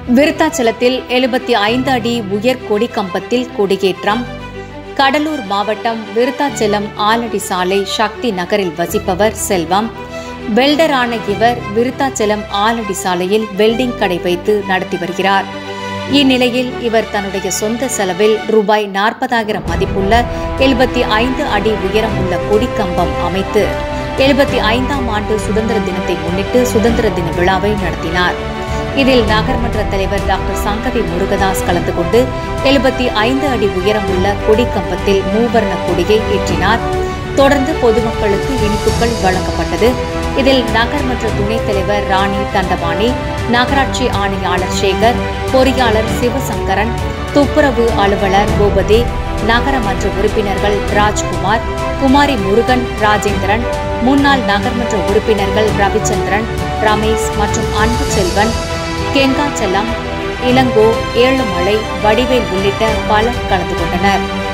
விருத்தாச்சலத்தில் எழுபத்தி ஐந்து அடி உயர் கொடி கம்பத்தில் கொடியேற்றம் கடலூர் மாவட்டம் விருத்தாச்சலம் ஆலடி சாலை சக்தி நகரில் வசிப்பவர் செல்வம் வெல்டரான இவர் விருத்தாச்சலம் ஆலடி சாலையில் வெல்டிங் கடை வைத்து நடத்தி வருகிறார் இந்நிலையில் இவர் தன்னுடைய சொந்த செலவில் ரூபாய் நாற்பதாயிரம் மதிப்புள்ள எழுபத்தி ஐந்து அடி உயரம் உள்ள கொடிக்கம்பம் அமைத்து எழுபத்தி ஐந்தாம் ஆண்டு சுதந்திர தினத்தை முன்னிட்டு சுதந்திர தின விழாவை நடத்தினார் இதில் நகர்மன்ற தலைவர் டாக்டர் சங்கவி முருகதாஸ் கலந்து கொண்டு எழுபத்தி ஐந்து அடி உயரம் உள்ள கொடிக்கம்பத்தில் மூவர்ண கொடியை ஏற்றினார் தொடர்ந்து பொதுமக்களுக்கு இனிப்புகள் வழங்கப்பட்டது இதில் நகர்மன்ற துணைத் தலைவர் ராணி தண்டபாணி நகராட்சி ஆணையாளர் சேகர் பொறியாளர் சிவசங்கரன் துப்புரவு அலுவலர் பூபதி நகரமன்ற உறுப்பினர்கள் ராஜ்குமார் குமாரி முருகன் ராஜேந்திரன் முன்னாள் நகர்மன்ற உறுப்பினர்கள் ரவிச்சந்திரன் ரமேஷ் மற்றும் அன்பு செல்வன் கெங்காச்சலம் இளங்கோ ஏழுமலை வடிவேல் உள்ளிட்ட பலர் கலந்து கொண்டனர்